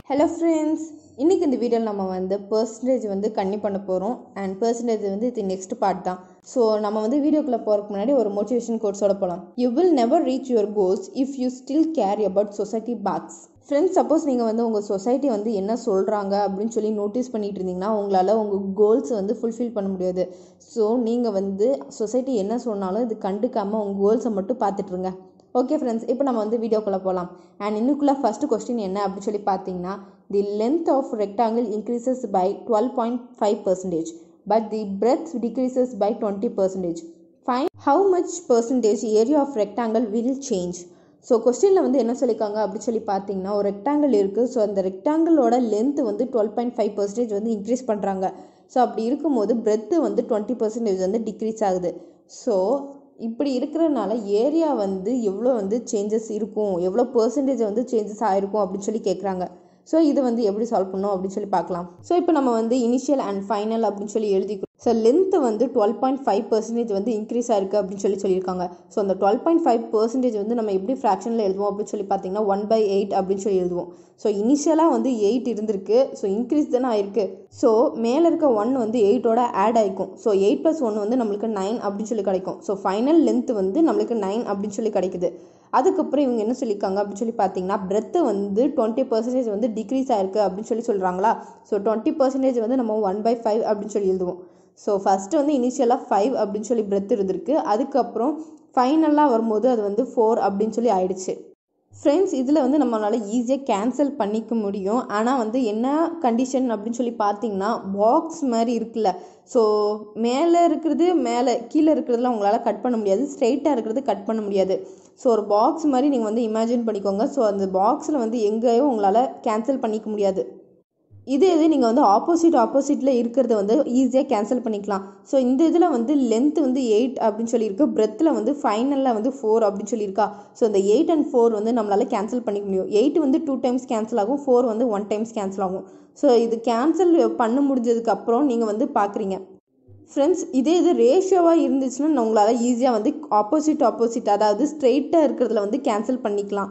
hello friends இன்றைக்கி இந்த வீடியோவில் நம்ம வந்து பர்சன்டேஜ் வந்து கண்ணி பண்ண போகிறோம் அண்ட் பர்சன்டேஜ் வந்து இது நெக்ஸ்ட் பார்ட் தான் ஸோ நம்ம வந்து வீடியோக்குள்ளே போகிறதுக்கு முன்னாடி ஒரு மோட்டிவேஷன் கோட்ஸோட போகலாம் you will never reach your goals if you still care about society பேக்ஸ் ஃப்ரெண்ட்ஸ் சப்போஸ் நீங்கள் வந்து உங்கள் சொசைட்டி வந்து என்ன சொல்கிறாங்க அப்படின்னு சொல்லி நோட்டீஸ் பண்ணிட்டு இருந்தீங்கன்னா உங்களால் உங்கள் கோல்ஸ் வந்து ஃபுல்ஃபில் பண்ண முடியாது ஸோ நீங்கள் வந்து சொசைட்டி என்ன சொன்னாலும் இது கண்டுக்காமல் உங்கள் கோல்ஸை மட்டும் பார்த்துட்ருங்க ஓகே ஃப்ரெண்ட்ஸ் இப்போ நம்ம வந்து வீடியோக்குள்ளே போகலாம் அண்ட் இன்னுக்குள்ளே ஃபஸ்ட்டு கொஸ்டின் என்ன அப்படின்னு சொல்லி பார்த்தீங்கன்னா the length of rectangle increases by twelve point five percentage but the breadth decreases by twenty percentage fine how much percentage area of rectangle will change so கொஸ்டினில் வந்து என்ன சொல்லியிருக்காங்க அப்படின்னு சொல்லி பார்த்தீங்கன்னா ஒரு ரெக்டாங்கிள் இருக்குது ஸோ அந்த ரெக்டாங்கிளோட லென்த் வந்து டுவெல் பாயிண்ட் ஃபைவ் பர்சன்டேஜ் வந்து இன்க்ரீஸ் பண்ணுறாங்க ஸோ அப்படி இருக்கும்போது பிரெத்து வந்து டுவெண்ட்டி பர்சன்டேஜ் வந்து டிக்ரீஸ் ஆகுது ஸோ இப்படி இருக்கிறனால ஏரியா வந்து எவ்வளோ வந்து சேஞ்சஸ் இருக்கும் எவ்வளோ பர்சன்டேஜ் வந்து சேஞ்சஸ் ஆயிருக்கும் அப்படின்னு சொல்லி கேட்குறாங்க ஸோ இது வந்து எப்படி சால்வ் பண்ணணும் அப்படின்னு சொல்லி பார்க்கலாம் ஸோ இப்போ நம்ம வந்து இனிஷியல் அண்ட் ஃபைனல் அப்படின்னு சொல்லி எழுதிக்கிறோம் ஸோ லென்த்து வந்து டுவெல் பாயிண்ட் ஃபைவ் பர்சன்டேஜ் வந்து இன்க்ரீஸ் ஆயிருக்கு அப்படின்னு சொல்லி சொல்லியிருக்காங்க ஸோ அந்த டுவெல் பாயிண்ட் ஃபைவ் பர்சன்டேஜ் வந்து நம்ம எப்படி ஃப்ராக்ஷனில் எழுதுவோம் அப்படின்னு சொல்லி பார்த்தீங்கன்னா ஒன் பை எயிட் அப்படின்னு சொல்லி எழுதுவோம் ஸோ இனிஷியலாக வந்து எயிட் இருந்திருக்கு ஸோ இன்க்ரீஸ் தானே ஆயிருக்கு ஸோ மேலே இருக்க ஒன் வந்து எயிட்டோட ஆட் ஆகிக்கும் ஸோ எயிட் ப்ளஸ் ஒன் வந்து நம்மளுக்கு நைன் அப்படின்னு சொல்லி கிடைக்கும் ஸோ ஃபைனல் லென்த் வந்து நம்மளுக்கு நைன் அப்படின்னு சொல்லி கிடைக்குது அதுக்கப்புறம் இவங்க என்ன சொல்லியிருக்காங்க அப்படின்னு சொல்லி பார்த்தீங்கன்னா பிரெத்து வந்து டுவெண்ட்டி பர்சன்டேஜ் வந்து டிக்ரீஸ் ஆயிருக்கு அப்படின்னு சொல்லி சொல்கிறாங்களா ஸோ டுவெண்ட்டி பர்சன்டேஜ் வந்து நம்ம ஒன் பை ஃபைவ் அப்படின்னு சொல்லி எழுதுவோம் ஸோ ஃபஸ்ட்டு வந்து இனிஷியலாக ஃபைவ் அப்படின்னு சொல்லி பிரெத் இருந்திருக்கு அதுக்கப்புறம் ஃபைனலாக வரும்போது அது வந்து ஃபோர் அப்படின்னு சொல்லி ஆயிடுச்சு ஃப்ரெண்ட்ஸ் இதில் வந்து நம்மளால் ஈஸியாக கேன்சல் பண்ணிக்க முடியும் ஆனால் வந்து என்ன கண்டிஷன் அப்படின்னு சொல்லி பார்த்தீங்கன்னா பாக்ஸ் மாதிரி இருக்குல்ல ஸோ மேலே இருக்கிறது மேலே கீழே இருக்கிறதுலாம் உங்களால் கட் பண்ண முடியாது ஸ்ட்ரைட்டாக இருக்கிறது கட் பண்ண முடியாது ஸோ ஒரு பாக்ஸ் மாதிரி நீங்கள் வந்து இமேஜின் பண்ணிக்கோங்க ஸோ அந்த பாக்ஸில் வந்து எங்கேயும் உங்களால் கேன்சல் பண்ணிக்க முடியாது இதே இது நீங்கள் வந்து ஆப்போசிட் ஆப்போசிட்டில் இருக்கிறத வந்து ஈஸியாக கேன்சல் பண்ணிக்கலாம் ஸோ இந்த இதில் வந்து லென்த் வந்து எயிட் அப்படின்னு சொல்லியிருக்கு பிரெத்தில் வந்து ஃபைனலில் வந்து ஃபோர் அப்படின்னு சொல்லியிருக்கா ஸோ இந்த எயிட் அண்ட் ஃபோர் வந்து நம்மளால் கேன்சல் பண்ணிக்க முடியும் எயிட் வந்து டூ டைம்ஸ் கேன்சல் ஆகும் ஃபோர் வந்து ஒன் டைம்ஸ் கேன்சல் ஆகும் ஸோ இது கேன்சல் பண்ண முடிஞ்சதுக்கப்புறம் நீங்கள் வந்து பார்க்குறீங்க ஃப்ரெண்ட்ஸ் இதே இது ரேஷியோவாக இருந்துச்சுன்னா உங்களால் ஈஸியாக வந்து ஆப்போசிட் ஆப்போசிட் அதாவது ஸ்ட்ரெயிட்டாக இருக்கிறதுல வந்து கேன்சல் பண்ணிக்கலாம்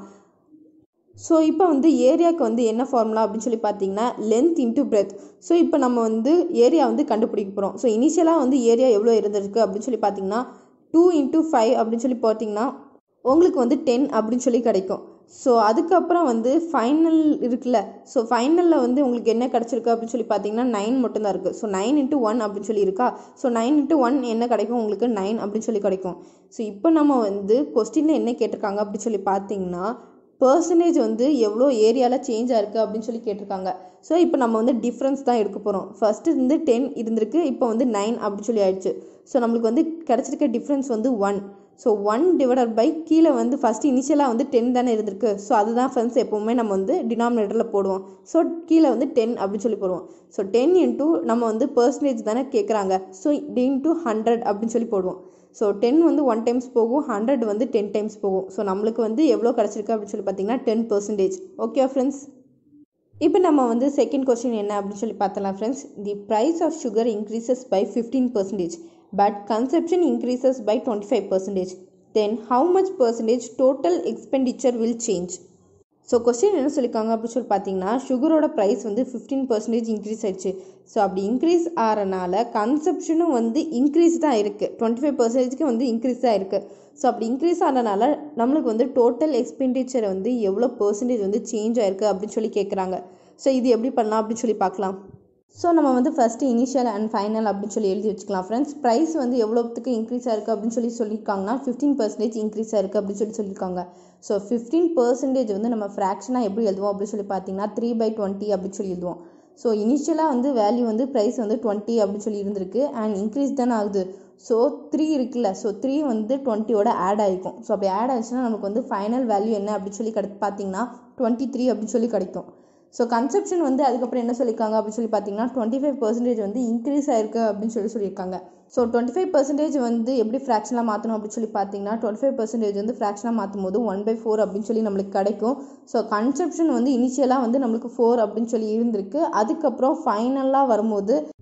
ஸோ இப்போ வந்து ஏரியாவுக்கு வந்து என்ன ஃபார்முலா அப்படின்னு சொல்லி பார்த்தீங்கன்னா லென்த் இன்ட்டு பிரெத் ஸோ இப்போ நம்ம வந்து ஏரியா வந்து கண்டுபிடிக்க போகிறோம் ஸோ இனிஷியலாக வந்து ஏரியா எவ்வளோ இருந்திருக்கு அப்படின்னு சொல்லி பார்த்தீங்கன்னா டூ இன்ட்டு ஃபைவ் அப்படின்னு சொல்லி பார்த்தீங்கன்னா உங்களுக்கு வந்து டென் அப்படின்னு சொல்லி கிடைக்கும் ஸோ அதுக்கப்புறம் வந்து ஃபைனல் இருக்குல்ல ஸோ ஃபைனலில் வந்து உங்களுக்கு என்ன கிடச்சிருக்கு அப்படின்னு சொல்லி பார்த்தீங்கன்னா நைன் மட்டும்தான் இருக்குது ஸோ நைன் இன்ட்டு ஒன் அப்படின்னு சொல்லி இருக்கா ஸோ நைன் இன்ட்டு ஒன் என்ன கிடைக்கும் உங்களுக்கு நைன் அப்படின்னு சொல்லி கிடைக்கும் ஸோ இப்போ நம்ம வந்து கொஸ்டினில் என்ன கேட்டிருக்காங்க அப்படின்னு சொல்லி பார்த்தீங்கன்னா பர்சன்டேஜ் வந்து எவ்வளோ ஏரியாவில் சேஞ்ச் ஆயிருக்கு அப்படின்னு சொல்லி கேட்டிருக்காங்க ஸோ இப்போ நம்ம வந்து டிஃப்ரென்ஸ் தான் எடுக்க போகிறோம் ஃபஸ்ட்டு வந்து டென் இருந்திருக்கு இப்போ வந்து நைன் அப்படின்னு சொல்லி ஆயிடுச்சு ஸோ நம்மளுக்கு வந்து கிடச்சிருக்க டிஃப்ரென்ஸ் வந்து one so one divided by கீழே வந்து ஃபஸ்ட்டு இனிஷியலாக வந்து டென் தானே இருந்திருக்கு ஸோ அதுதான் ஃப்ரெண்ட்ஸ் எப்போவுமே நம்ம வந்து டினாமினேட்டரில் போடுவோம் ஸோ கீழே வந்து டென் அப்படின்னு சொல்லி போடுவோம் ஸோ டென் இன்ட்டு நம்ம வந்து பர்சன்டேஜ் தானே கேட்குறாங்க ஸோ இன்ட்டு ஹண்ட்ரட் அப்படின்னு சொல்லி போடுவோம் ஸோ டென் வந்து ஒன் டைம்ஸ் போகும் ஹண்ட்ரட் வந்து டென் டைம்ஸ் போகும் ஸோ நம்மளுக்கு வந்து எவ்வளோ கிடச்சிருக்கு அப்படின்னு சொல்லி பார்த்தீங்கன்னா டென் பர்சன்டேஜ் ஓகே ஃப்ரெண்ட்ஸ் இப்போ நம்ம வந்து செகண்ட் கொஸ்டின் என்ன அப்படின்னு சொல்லி பார்த்தலாம் friends the price of sugar increases by fifteen percentage but consumption increases by twenty five percentage then how much percentage total expenditure will change so question என்ன சொல்லியிருக்காங்க அப்படின்னு சொல்லி பார்த்தீங்கன்னா சுகரோட ப்ரைஸ் வந்து ஃபிஃப்டீன் பர்சன்டேஜ் இன்க்ரீஸ் ஆயிடுச்சு ஸோ அப்படி increase ஆகிறனால கன்சப்ஷனும் வந்து இன்க்ரீஸ் தான் இருக்குது டுவெண்ட்டி ஃபைவ் பர்சன்டேஜ்க்கு வந்து இன்க்ரீஸ் தான் இருக்குது ஸோ அப்படி இன்க்ரீஸ் ஆனனால நம்மளுக்கு வந்து டோட்டல் எக்ஸ்பெண்டிச்சர் வந்து எவ்வளோ பர்சன்டேஜ் வந்து சேஞ்ச் ஆயிருக்கு அப்படின்னு சொல்லி கேட்குறாங்க ஸோ இது எப்படி பண்ணலாம் அப்படின்னு சொல்லி பார்க்கலாம் ஸோ நம்ம வந்து ஃபஸ்ட்டு இனிஷியல் அண்ட் ஃபைனல் அப்படின்னு சொல்லி எழுதி வச்சுக்கலாம் ஃப்ரெண்ட்ஸ் ப்ரைஸ் வந்து எவ்வளோத்துக்கு இன்க்ரீஸ் ஆயிருக்கு அப்படின்னு சொல்லி சொல்லியிருக்காங்கன்னா ஃபிஃப்டீன் பர்சன்டேஜ் இன்க்ரீஸ் ஆயிருக்கு அப்படின்னு சொல்லி சொல்லியிருக்காங்க ஸோ ஃபிஃப்டீன் பர்சன்டேஜ் வந்து நம்ம ஃப்ராக்ஷனாக எப்படி எழுதுவோம் அப்படின்னு சொல்லி பார்த்தீங்கன்னா த்ரீ பை டுவெண்ட்டி அப்படின்னு சொல்லி எழுதுவோம் ஸோ இனிஷியலாக வந்து வேல்யூ வந்து ப்ரைஸ் வந்து டுவெண்ட்டி அப்படின்னு சொல்லி இருந்திருக்கு அண்ட் இன்க்ரீஸ் தானே ஆகுது ஸோ த்ரீ இருக்குல்ல ஸோ த்ரீ வந்து டுவெண்ட்டியோட ஆட் ஆகிக்கும் ஸோ அப்படி ஆட் ஆச்சுன்னா நமக்கு வந்து ஃபைனல் வேல்யூ என்ன அப்படின்னு சொல்லி கிடை பார்த்தீங்கன்னா டுவெண்ட்டி த்ரீ அப்படின்னு சொல்லி கிடைக்கும் ஸோ கன்செப்ஷன் வந்து அதுக்கப்புறம் என்ன சொல்லியிருக்காங்க அப்படின்னு சொல்லி பார்த்தீங்கன்னா டுவெண்ட்டி ஃபைவ் பர்சன்டேஜ் வந்து இன்க்ரீஸ் ஆயிருக்கு அப்படின்னு சொல்லி சொல்லியிருக்காங்க ஸோ டுவெண்ட்டி ஃபைவ் பர்சன்டேஜ் வந்து எப்படி ஃப்ராக்ஷனாக மாற்றணும் அப்படின்னு சொல்லி பார்த்தீங்கன்னா டுவெண்ட்டி ஃபைவ் பர்சன்டேஜ் வந்து ஃப்ராக்ஷனாக மாற்றும் போது ஒன் பை ஃபோர் அப்படின்னு சொல்லி நம்மளுக்கு கிடைக்கும் ஸோ கன்செப்ஷன் வந்து இனிஷியலாக வந்து நம்மளுக்கு ஃபோர் அப்படின்னு சொல்லி இருந்திருக்கு அதுக்கப்புறம் ஃபைனலாக வரும்போது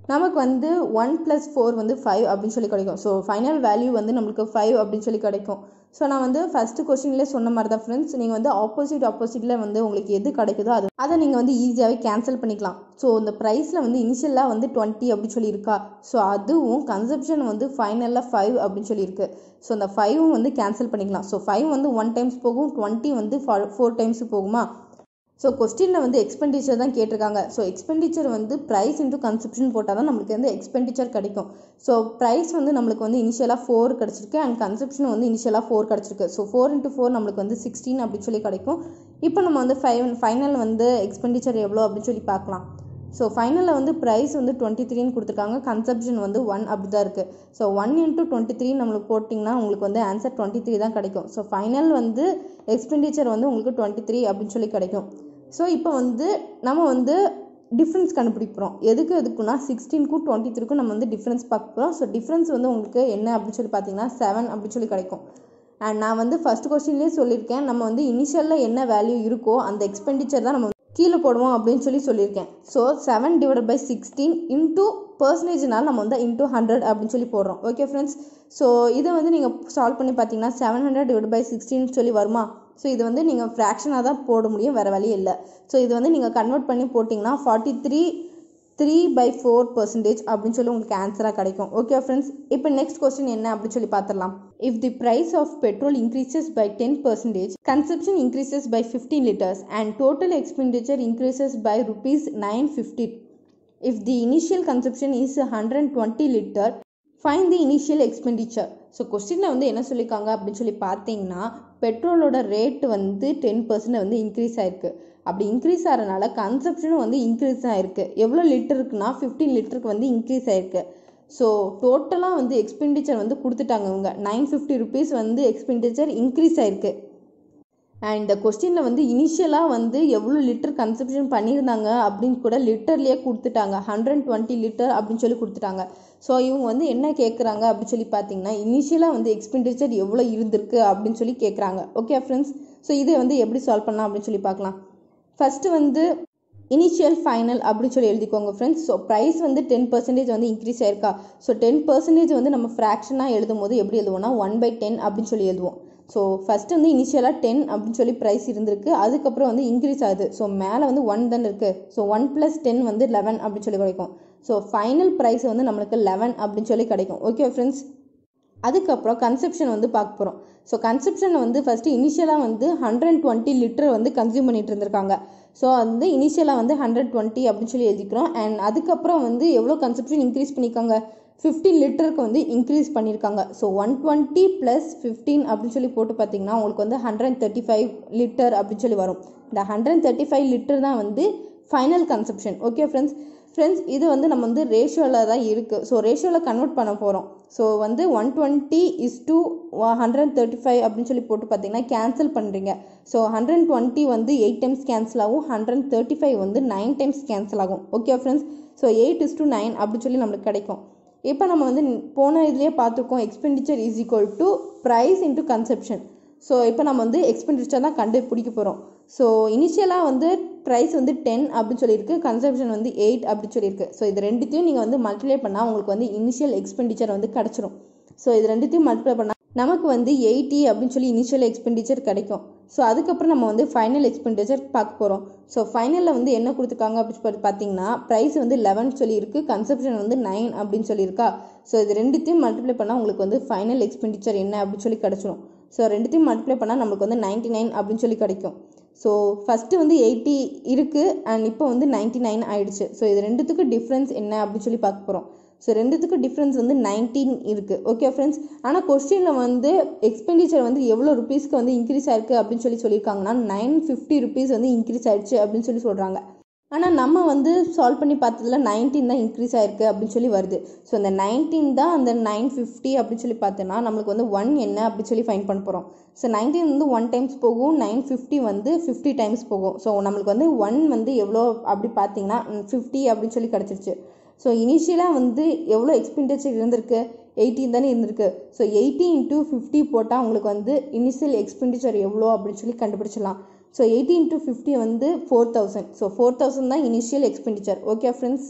நமக்கு வந்து ஒன் ப்ளஸ் ஃபோர் வந்து ஃபைவ் அப்படின்னு சொல்லி கிடைக்கும் ஸோ ஃபைனல் வேல்யூ வந்து நம்மளுக்கு ஃபைவ் அப்படின்னு சொல்லி கிடைக்கும் ஸோ நான் வந்து ஃபஸ்ட்டு கொஸ்டின்லேயே சொன்ன மாதிரி தான் ஃப்ரெண்ட்ஸ் நீங்கள் வந்து ஆப்போசிட் ஆப்போசிட்டில் வந்து உங்களுக்கு எது கிடைக்குதோ அது அதை நீங்கள் வந்து ஈஸியாகவே கேன்சல் பண்ணிக்கலாம் ஸோ இந்த ப்ரைஸில் வந்து இனிஷியலாக வந்து டுவெண்ட்டி அப்படின்னு சொல்லி இருக்கா ஸோ அதுவும் கன்சப்ஷன் வந்து ஃபைனலில் ஃபைவ் அப்படின்னு சொல்லி இருக்கு ஸோ அந்த ஃபைவும் வந்து கேன்சல் பண்ணிக்கலாம் ஸோ ஃபைவ் வந்து ஒன் டைம்ஸ் போகும் டுவெண்ட்டி வந்து ஃபோர் டைம்ஸ் போகுமா ஸோ கொஸ்டினில் வந்து எக்ஸ்பெண்டிச்சர் தான் கேட்டிருக்காங்க ஸோ எக்ஸ்பெண்டிச்சர் வந்து ப்ரைஸ் இன்ட்டு கன்சப்ஷன் போட்டால் தான் நம்மளுக்கு வந்து எக்ஸ்பெண்டிச்சர் கிடைக்கும் ஸோ ப்ரைஸ் வந்து நம்மளுக்கு வந்து இனிஷியலாக ஃபோர் கிடச்சிருக்கு அண்ட் கன்சப்ஷன் வந்து இனிஷியலாக ஃபோர் கிடச்சிருக்கு ஸோ ஃபோர் இன்ட்டு ஃபோர் நம்மளுக்கு வந்து சிக்ஸ்டீன் அப்படின்னு சொல்லி கிடைக்கும் இப்போ நம்ம வந்து ஃபைவ் ஃபைனல் வந்து எக்ஸ்பெண்டிச்சர் எவ்வளோ அப்படின்னு சொல்லி பார்க்கலாம் ஸோ ஃபைனலில் வந்து ப்ரைஸ் வந்து டுவெண்ட்டி த்ரீன்னு கொடுத்துருக்காங்க கன்சப்ஷன் வந்து ஒன் அப்படி தான் இருக்குது so one into twenty three நம்மளுக்கு போட்டிங்கன்னா உங்களுக்கு வந்து ஆன்சர் டுவெண்ட்டி த்ரீ தான் கிடைக்கும் ஸோ ஃபைனல் வந்து எக்ஸ்பெண்டிச்சர் வந்து உங்களுக்கு டுவெண்ட்டி த்ரீ அப்படின்னு சொல்லி கிடைக்கும் ஸோ இப்போ வந்து நம்ம வந்து டிஃப்ரென்ஸ் கண்டுபிடிக்கிறோம் எதுக்கு எதுக்குன்னா சிக்ஸ்டீனுக்கும் டுவெண்ட்டி த்ரீக்கும் நம்ம வந்து டிஃப்ரென்ஸ் பார்க்க போகிறோம் ஸோ டிஃப்ரென்ஸ் வந்து உங்களுக்கு என்ன அப்படின்னு சொல்லி பார்த்தீங்கன்னா செவன் அப்படின்னு சொல்லி கிடைக்கும் அண்ட் நான் வந்து ஃபஸ்ட் கொஸ்டின்லேயே சொல்லியிருக்கேன் நம்ம வந்து இனிஷியலில் என்ன வேல்யூ இருக்கோ அந்த எக்ஸ்பெண்டிச்சர் தான் நம்ம கீழே போடுவோம் அப்படின்னு சொல்லி சொல்லியிருக்கேன் so seven divide by sixteen into பர்சன்டேஜ்னால நம்ம வந்து இன்டூ ஹண்ட்ரட் அப்படின்னு சொல்லி போடுறோம் ஓகே ஃப்ரெண்ட்ஸ் ஸோ இதை வந்து நீங்கள் சால்வ் பண்ணி பார்த்தீங்கன்னா seven hundred divide by sixteen சொல்லி வருமா ஸோ இது வந்து நீங்கள் ஃப்ராக்ஷனாக தான் போட முடியும் வேறு வழி இல்லை ஸோ இது வந்து நீங்கள் கன்வெர்ட் பண்ணி போட்டிங்கன்னா forty three three by four percentage அப்படின்னு சொல்லி உங்களுக்கு ஆன்சராக கிடைக்கும் ஓகே ஃப்ரெண்ட்ஸ் இப்போ நெக்ஸ்ட் கொஸ்டின் என்ன அப்படின்னு சொல்லி பார்த்துடலாம் if the price of petrol increases by ten percentage consumption increases by fifteen litres and total expenditure increases by rupees nine fifty if the initial consumption is hundred and twenty litre find the initial expenditure so கொஸ்டினில் வந்து என்ன சொல்லியிருக்காங்க அப்படின்னு சொல்லி பார்த்தீங்கன்னா பெட்ரோலோட rate வந்து ten percent வந்து இன்க்ரீஸ் ஆயிருக்கு அப்படி இன்க்ரீஸ் ஆகிறனால கன்சப்ஷனும் வந்து இன்க்ரீஸ் ஆயிருக்கு எவ்வளோ லிட்டருக்குன்னா ஃபிஃப்டீன் லிட்டருக்கு வந்து இன்க்ரீஸ் ஆயிருக்கு ஸோ டோட்டலாக வந்து எக்ஸ்பெண்டிச்சர் வந்து கொடுத்துட்டாங்க இவங்க நைன் ஃபிஃப்டி ருபீஸ் வந்து எக்ஸ்பெண்டிச்சர் இன்க்ரீஸ் ஆயிருக்கு அண்ட் இந்த கொஸ்டினில் வந்து இனிஷியலாக வந்து எவ்வளோ லிட்டர் கன்சப்ஷன் பண்ணியிருந்தாங்க அப்படின்னு கூட லிட்டர்லேயே கொடுத்துட்டாங்க ஹண்ட்ரட் டுவெண்ட்டி லிட்டர் அப்படின்னு சொல்லி கொடுத்துட்டாங்க ஸோ இவங்க வந்து என்ன கேட்குறாங்க அப்படின்னு சொல்லி பார்த்தீங்கன்னா இனிஷியலாக வந்து எக்ஸ்பெண்டிச்சர் எவ்வளோ இருந்திருக்கு அப்படின்னு சொல்லி கேட்குறாங்க ஓகே ஃப்ரெண்ட்ஸ் ஸோ இதை வந்து எப்படி சால்வ் பண்ணலாம் அப்படின்னு சொல்லி பார்க்கலாம் ஃபஸ்ட்டு வந்து இனிஷியல் ஃபைனல் அப்படின்னு சொல்லி எழுதிக்கோங்க ஃப்ரெண்ட்ஸ் ஸோ ப்ரைஸ் வந்து டென் பர்சன்டேஜ் வந்து இன்க்ரீஸ் ஆயிருக்கா ஸோ டென் பர்சன்டேஜ் வந்து நம்ம ஃப்ராக்ஷனாக எழுதும் போது எப்படி எழுதுவோம்னா ஒன் பை டென் அப்படின்னு சொல்லி எழுதுவோம் ஸோ ஃபஸ்ட்டு வந்து இனிஷியலாக டென் அப்படின்னு சொல்லி ப்ரைஸ் இருந்திருக்கு அதுக்கப்புறம் வந்து இன்க்ரீஸ் ஆகுது ஸோ மேலே வந்து ஒன் தானே இருக்குது ஸோ ஒன் ப்ளஸ் டென் வந்து லெவன் அப்படின்னு சொல்லி கிடைக்கும் ஸோ ஃபைனல் ப்ரைஸ் வந்து நம்மளுக்கு லெவன் அப்படின்னு சொல்லி கிடைக்கும் ஓகே ஃப்ரெண்ட்ஸ் அதுக்கப்புறம் கன்செப்ஷன் வந்து பார்க்க போகிறோம் ஸோ கன்செப்ஷன் வந்து ஃபஸ்ட்டு இனிஷியலாக வந்து ஹண்ட்ரட் டுவெண்ட்டி லிட்டர் வந்து கன்சியூம் பண்ணிட்டு இருந்திருக்காங்க ஸோ வந்து இனிஷியலாக வந்து ஹண்ட்ரட் டுவெண்ட்டி அப்படின்னு சொல்லி எழுதிக்கிறோம் அண்ட் அதுக்கப்புறம் வந்து எவ்வளோ கன்செப்ஷன் இன்க்ரீஸ் பண்ணியிருக்காங்க ஃபிஃப்டீன் லிட்டருக்கு வந்து இன்க்ரீஸ் பண்ணியிருக்காங்க so one twenty plus fifteen அப்படின்னு சொல்லி போட்டு பார்த்தீங்கன்னா உங்களுக்கு வந்து ஹண்ட்ரட் தேர்ட்டி ஃபைவ் லிட்டர் அப்படின்னு சொல்லி வரும் இந்த ஹண்ட்ரட் தேர்ட்டி ஃபைவ் லிட்டர் தான் வந்து final consumption okay friends friends இது வந்து நம்ம வந்து ரேஷியோவில் தான் இருக்குது ஸோ ரேஷியோவில் கன்வெர்ட் பண்ண போகிறோம் ஸோ வந்து one twenty is two hundred thirty five அப்படின்னு சொல்லி போட்டு பார்த்தீங்கன்னா கேன்சல் பண்ணுறீங்க ஸோ ஹண்ட்ரட் டுவெண்ட்டி வந்து எயிட் டைம்ஸ் கேன்சல் ஆகும் ஹண்ட்ரட் தேர்ட்டி ஃபைவ் வந்து நைன் டைம்ஸ் கேன்சல் ஆகும் okay friends so eight is to nine அப்படின்னு சொல்லி நம்மளுக்கு கிடைக்கும் இப்போ நம்ம வந்து போன இதுலேயே பார்த்துருக்கோம் expenditure is equal to price into consumption so இப்போ நம்ம வந்து எக்ஸ்பெண்டிச்சர் தான் கண்டுபிடிக்க போகிறோம் ஸோ இனிஷியலாக வந்து ப்ரைஸ் வந்து டென் அப்படின்னு சொல்லியிருக்கு கன்சப்ஷன் வந்து எயிட் அப்படின்னு சொல்லியிருக்கு ஸோ இது ரெண்டுத்தையும் நீங்கள் வந்து மல்டிப்ளை பண்ணால் உங்களுக்கு வந்து இனிஷியல் எக்ஸ்பெண்டிச்சர் வந்து கிடச்சிரும் ஸோ இது ரெண்டுத்தையும் மல்டிப்ளை பண்ணால் நமக்கு வந்து எயிட்டி அப்படின்னு சொல்லி இனிஷியல் எக்ஸ்பெண்டிச்சர் கிடைக்கும் ஸோ அதுக்கப்புறம் நம்ம வந்து ஃபைனல் எக்ஸ்பெண்டிச்சர் பார்க்க போகிறோம் ஸோ ஃபைனலில் வந்து என்ன கொடுத்துருக்காங்க அப்படின்னு சொல்லி பார்த்தீங்கன்னா ப்ரைஸ் வந்து லெவன் சொல்லியிருக்கு கன்சப்ஷன் வந்து நைன் அப்படின்னு சொல்லியிருக்கா ஸோ இது ரெண்டுத்தையும் மல்டிப்ளை பண்ணால் உங்களுக்கு வந்து ஃபைனல் எக்ஸ்பெண்டிச்சர் என்ன அப்படின்னு சொல்லி கிடச்சிரும் ஸோ ரெண்டுத்தையும் மல்டிப்ளை பண்ணால் நமக்கு வந்து நைன்ட்டி நைன் அப்படின்னு சொல்லி கிடைக்கும் ஸோ ஃபஸ்ட்டு வந்து எயிட்டி இருக்குது அண்ட் இப்போ வந்து நைன்ட்டி நைன் ஆயிடுச்சு ஸோ இது ரெண்டுத்துக்கு டிஃப்ரென்ஸ் என்ன அப்படின்னு சொல்லி பார்க்க போகிறோம் ஸோ ரெண்டுத்துக்கு டிஃப்ரென்ஸ் வந்து நைன்டீன் இருக்குது ஓகே ஃப்ரெண்ட்ஸ் ஆனால் கொஸ்டினில் வந்து எக்ஸ்பெண்டிச்சர் வந்து எவ்வளோ ருபீஸ்க்கு வந்து இன்க்ரீஸ் ஆயிருக்கு அப்படின்னு சொல்லி சொல்லியிருக்காங்கன்னா நைன் ஃபிஃப்டி ருபீஸ் வந்து இன்க்ரீஸ் ஆயிடுச்சு அப்படின்னு சொல்லி சொல்கிறாங்க ஆனால் நம்ம வந்து சால்வ் பண்ணி பார்த்ததுல நைன்டீன் தான் இன்க்ரீஸ் ஆயிருக்கு அப்படின்னு சொல்லி வருது ஸோ இந்த நைன்டீன் தான் அந்த நைன் ஃபிஃப்டி அப்படின்னு சொல்லி பார்த்தோன்னா நம்மளுக்கு வந்து ஒன் என்ன அப்படின்னு சொல்லி ஃபைன் பண்ண போகிறோம் ஸோ நைன்டீன் வந்து ஒன் டைம்ஸ் போகும் நைன் ஃபிஃப்டி வந்து ஃபிஃப்டி டைம்ஸ் போகும் ஸோ நம்மளுக்கு வந்து ஒன் வந்து எவ்வளோ அப்படி பார்த்தீங்கன்னா ஃபிஃப்டி அப்படின்னு சொல்லி கிடச்சிருச்சு ஸோ இனிஷியலாக வந்து எவ்வளோ எக்ஸ்பெண்டிச்சர் இருந்திருக்கு எயிட்டீன் தானே இருந்திருக்கு ஸோ எயிட்டி இன்ட்டு ஃபிஃப்டி போட்டால் உங்களுக்கு வந்து இனிஷியல் எக்ஸ்பெண்டிச்சர் எவ்வளோ அப்படின்னு சொல்லி கண்டுபிடிச்சிடலாம் ஸோ எயிட்டி இன்ட்டு ஃபிஃப்டி வந்து four thousand so four thousand தான் initial expenditure okay friends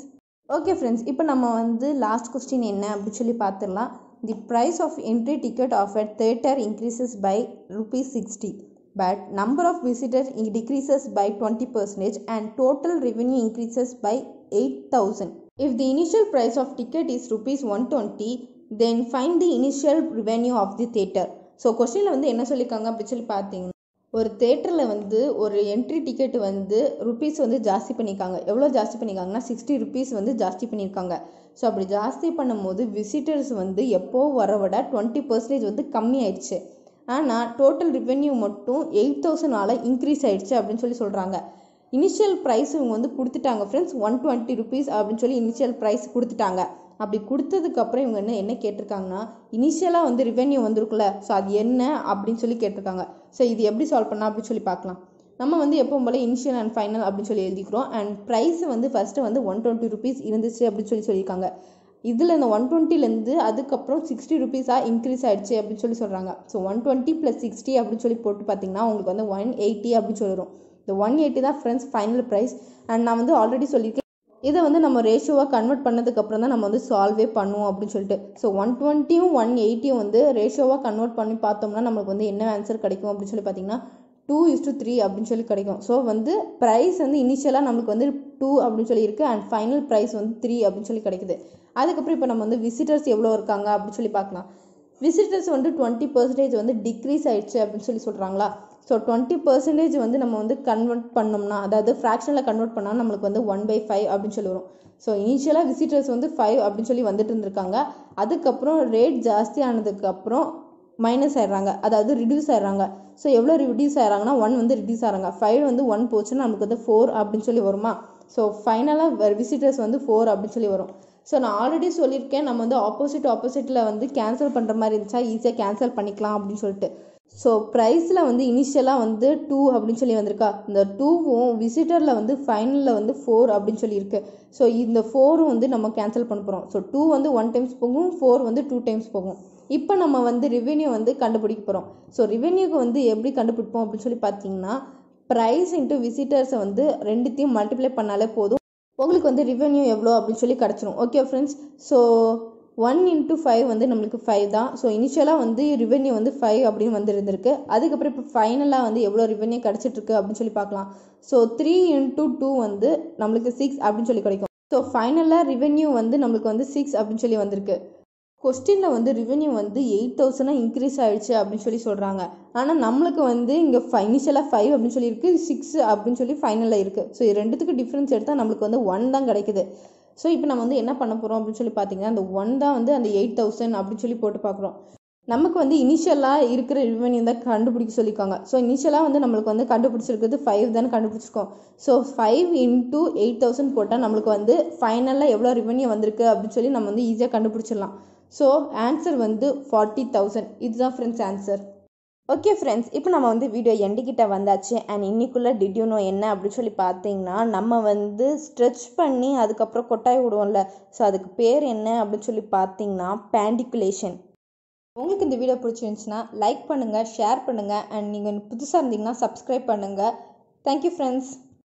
okay friends இப்போ நம்ம வந்து லாஸ்ட் கொஸ்டின் என்ன அப்படின்னு சொல்லி பார்த்துடலாம் the price of entry ticket of a theatre increases by rupees sixty but number of visitor decreases by twenty percentage and total revenue increases by eight thousand if the initial price of ticket is rupees one twenty then find the initial revenue of the theatre so கொஸ்டினில் வந்து என்ன சொல்லியிருக்காங்க அப்படின்னு சொல்லி பார்த்தீங்கன்னா ஒரு தேட்டரில் வந்து ஒரு என்ட்ரி டிக்கெட் வந்து ருபீஸ் வந்து ஜாஸ்தி பண்ணியிருக்காங்க எவ்வளோ ஜாஸ்தி பண்ணியிருக்காங்கன்னா சிக்ஸ்டி ருபீஸ் வந்து ஜாஸ்தி பண்ணியிருக்காங்க ஸோ அப்படி ஜாஸ்தி பண்ணும்போது விசிட்டர்ஸ் வந்து எப்போ வர விட டுவெண்ட்டி பர்சன்டேஜ் வந்து கம்மி ஆயிடுச்சு ஆனால் டோட்டல் ரெவென்யூ மட்டும் எயிட் தௌசண்டால் இன்க்ரீஸ் ஆயிடுச்சு அப்படின்னு சொல்லி சொல்கிறாங்க இனிஷியல் ப்ரைஸ் இவங்க வந்து கொடுத்துட்டாங்க ஃப்ரெண்ட்ஸ் ஒன் டுவெண்ட்டி ருபீஸ் அப்படின்னு சொல்லி இனிஷியல் ப்ரைஸ் கொடுத்துட்டாங்க அப்படி கொடுத்ததுக்கப்புறம் இவங்க என்ன என்ன கேட்டிருக்காங்கன்னா இனிஷியலாக வந்து ரிவென்யூ வந்திருக்குல்ல ஸோ அது என்ன அப்படின்னு சொல்லி கேட்டிருக்காங்க ஸோ இது எப்படி சால்வ் பண்ணலாம் அப்படின்னு சொல்லி பார்க்கலாம் நம்ம வந்து எப்பவும் போல் இனிஷியல் அண்ட் ஃபைனல் அப்படின்னு சொல்லி எழுதிக்கிறோம் அண்ட் ப்ரைஸ் வந்து ஃபஸ்ட்டு வந்து ஒன் டுவெண்ட்டி ருபீஸ் இருந்துச்சு அப்படின்னு சொல்லி சொல்லியிருக்காங்க இதில் இந்த ஒன் டுவெண்ட்டிலேருந்து அதுக்கப்புறம் சிக்ஸ்டி ருபீஸாக இன்க்ரீஸ் ஆயிடுச்சு அப்படின்னு சொல்லி சொல்கிறாங்க so one twenty plus sixty அப்படின்னு சொல்லி போட்டு பார்த்தீங்கன்னா உங்களுக்கு வந்து ஒன் எயிட்டி அப்படின்னு சொல்லி வரும் இந்த ஒன் எயிட்டி தான் ஃப்ரெண்ட்ஸ் ஃபைனல் ப்ரைஸ் அண்ட் நான் வந்து ஆல்ரெடி சொல்லியிருக்கேன் இதை வந்து நம்ம ரேஷியோவாக கன்வெர்ட் பண்ணதுக்கப்புறம் தான் நம்ம வந்து சால்வே பண்ணுவோம் அப்படின்னு சொல்லிட்டு ஸோ ஒன் டுவெண்ட்டியும் ஒன் எயிட்டியும் வந்து ரேஷியோவாக கன்வெர்ட் பண்ணி பார்த்தோம்னா நமக்கு வந்து என்ன ஆன்சர் கிடைக்கும் அப்படின்னு சொல்லி பார்த்தீங்கன்னா டூ இஸ் டு த்ரீ அப்படின்னு சொல்லி கிடைக்கும் ஸோ வந்து ப்ரைஸ் வந்து இனிஷியலாக நம்மளுக்கு வந்து டூ அப்படின்னு சொல்லி இருக்குது அண்ட் ஃபைனல் ப்ரைஸ் வந்து த்ரீ அப்படின்னு சொல்லி கிடைக்குது அதுக்கப்புறம் இப்போ நம்ம வந்து விசிட்டர்ஸ் எவ்வளோ இருக்காங்க அப்படின்னு சொல்லி பார்க்கலாம் விசிட்டர்ஸ் வந்து டுவெண்ட்டி பர்சன்டேஜ் வந்து டிக்ரீஸ் ஆயிடுச்சு அப்படின்னு சொல்லி சொல்கிறாங்களா ஸோ டுவெண்ட்டி பர்சன்டேஜ் வந்து நம்ம வந்து கன்வெர்ட் பண்ணோம்னா அதாவது ஃப்ராக்ஷனில் கன்வெர்ட் பண்ணால் நம்மளுக்கு வந்து ஒன் பை ஃபைவ் அப்படின்னு சொல்லி வரும் ஸோ இனிஷியலாக விசிட்டர்ஸ் வந்து ஃபைவ் அப்படின்னு சொல்லி வந்துட்டு இருந்திருக்காங்க அதுக்கப்புறம் ரேட் ஜாஸ்தி ஆனதுக்கப்புறம் மைனஸ் ஆயிடுறாங்க அதாவது ரிடியூஸ் ஆயிடுறாங்க ஸோ எவ்வளோ ரிடியூஸ் ஆகிறாங்கன்னா ஒன் வந்து ரிடியூஸ் ஆகிறாங்க ஃபைவ் வந்து ஒன் போச்சுன்னா நமக்கு வந்து ஃபோர் அப்படின்னு சொல்லி வருமா ஸோ ஃபைனலாக விசிட்டர்ஸ் வந்து ஃபோர் அப்படின்னு சொல்லி வரும் ஸோ நான் ஆல்ரெடி சொல்லியிருக்கேன் நம்ம வந்து ஆப்போசிட் ஆப்போசிட்டில் வந்து கேன்சல் பண்ணுற மாதிரி இருந்துச்சா ஈஸியாக கேன்சல் பண்ணிக்கலாம் அப்படின்னு சொல்லிட்டு ஸோ ப்ரைஸில் வந்து இனிஷியலாக வந்து டூ அப்படின்னு சொல்லி வந்திருக்கா இந்த டூவும் விசிட்டரில் வந்து ஃபைனலில் வந்து ஃபோர் அப்படின்னு சொல்லியிருக்கு ஸோ இந்த ஃபோரும் வந்து நம்ம கேன்சல் பண்ண போகிறோம் ஸோ டூ வந்து ஒன் டைம்ஸ் போகும் ஃபோர் வந்து டூ டைம்ஸ் போகும் இப்போ நம்ம வந்து ரிவென்யூ வந்து கண்டுபிடிக்க போகிறோம் ஸோ ரிவென்யூக்கு வந்து எப்படி கண்டுபிடிப்போம் அப்படின்னு சொல்லி பார்த்தீங்கன்னா ப்ரைஸ் இன்ட்டு விசிட்டர்ஸை வந்து ரெண்டுத்தையும் மல்டிப்ளை பண்ணாலே போதும் உங்களுக்கு வந்து ரிவென்யூ எவ்வளோ அப்படின்னு சொல்லி கிடச்சிரும் okay friends so one into five வந்து நம்மளுக்கு ஃபைவ் தான் ஸோ இனிஷியலாக வந்து ரிவென்யூ வந்து ஃபைவ் அப்படின்னு வந்து இருந்திருக்கு அதுக்கப்புறம் இப்போ ஃபைனலாக வந்து எவ்வளோ ரிவென்யூ கிடச்சிட்ருக்கு அப்படின்னு சொல்லி பார்க்கலாம் ஸோ த்ரீ இன்ட்டு டூ வந்து நம்மளுக்கு சிக்ஸ் அப்படின்னு சொல்லி கிடைக்கும் ஸோ ஃபைனலாக ரிவென்யூ வந்து நம்மளுக்கு வந்து சிக்ஸ் அப்படின்னு சொல்லி வந்திருக்கு கொஸ்டினில் வந்து ரிவென்யூ வந்து எயிட் தௌசண்டாக இன்க்ரீஸ் ஆயிடுச்சு அப்படின்னு சொல்லி சொல்கிறாங்க ஆனால் நம்மளுக்கு வந்து இங்கே இனிஷியலாக ஃபைவ் அப்படின்னு சொல்லியிருக்கு சிக்ஸ் அப்படின்னு சொல்லி ஃபைனலில் இருக்குது ஸோ இது ரெண்டுத்துக்கு டிஃப்ரென்ஸ் எடுத்தால் நம்மளுக்கு வந்து ஒன் தான் கிடைக்குது ஸோ இப்போ நம்ம வந்து என்ன பண்ண போகிறோம் அப்படின்னு சொல்லி பார்த்தீங்கன்னா அந்த ஒன் தான் வந்து அந்த எயிட் தௌசண்ட் அப்படின்னு சொல்லி போட்டு பார்க்குறோம் நமக்கு வந்து இனிஷியலாக இருக்கிற ரெவன்யூ தான் கண்டுபிடிக்க சொல்லியிருக்காங்க ஸோ இனிஷியலாக வந்து நம்மளுக்கு வந்து கண்டுபிடிச்சிருக்கிறது ஃபைவ் தானே கண்டுபிடிச்சிருக்கோம் so five into eight thousand போட்டால் நம்மளுக்கு வந்து ஃபைனலாக எவ்வளோ ரெவன்யூ வந்திருக்கு அப்படின்னு சொல்லி நம்ம வந்து ஈஸியாக கண்டுபிடிச்சிடலாம் ஸோ ஆன்சர் வந்து ஃபார்ட்டி தௌசண்ட் இதுதான் ஃப்ரெண்ட்ஸ் ஆன்சர் ஓகே ஃப்ரெண்ட்ஸ் இப்போ நம்ம வந்து வீடியோ எண்டுக்கிட்ட வந்தாச்சு அண்ட் இன்னைக்குள்ளே டிட்யூனோ என்ன அப்படின்னு சொல்லி பார்த்தீங்கன்னா நம்ம வந்து ஸ்ட்ரெச் பண்ணி அதுக்கப்புறம் கொட்டாய் விடுவோம்ல ஸோ அதுக்கு பேர் என்ன அப்படின்னு சொல்லி பார்த்தீங்கன்னா பேண்டிகுலேஷன் உங்களுக்கு இந்த வீடியோ பிடிச்சிருந்துச்சுன்னா லைக் பண்ணுங்கள் ஷேர் பண்ணுங்கள் அண்ட் நீங்கள் புதுசாக இருந்தீங்கன்னா சப்ஸ்கிரைப் பண்ணுங்கள் தேங்க்யூ ஃப்ரெண்ட்ஸ்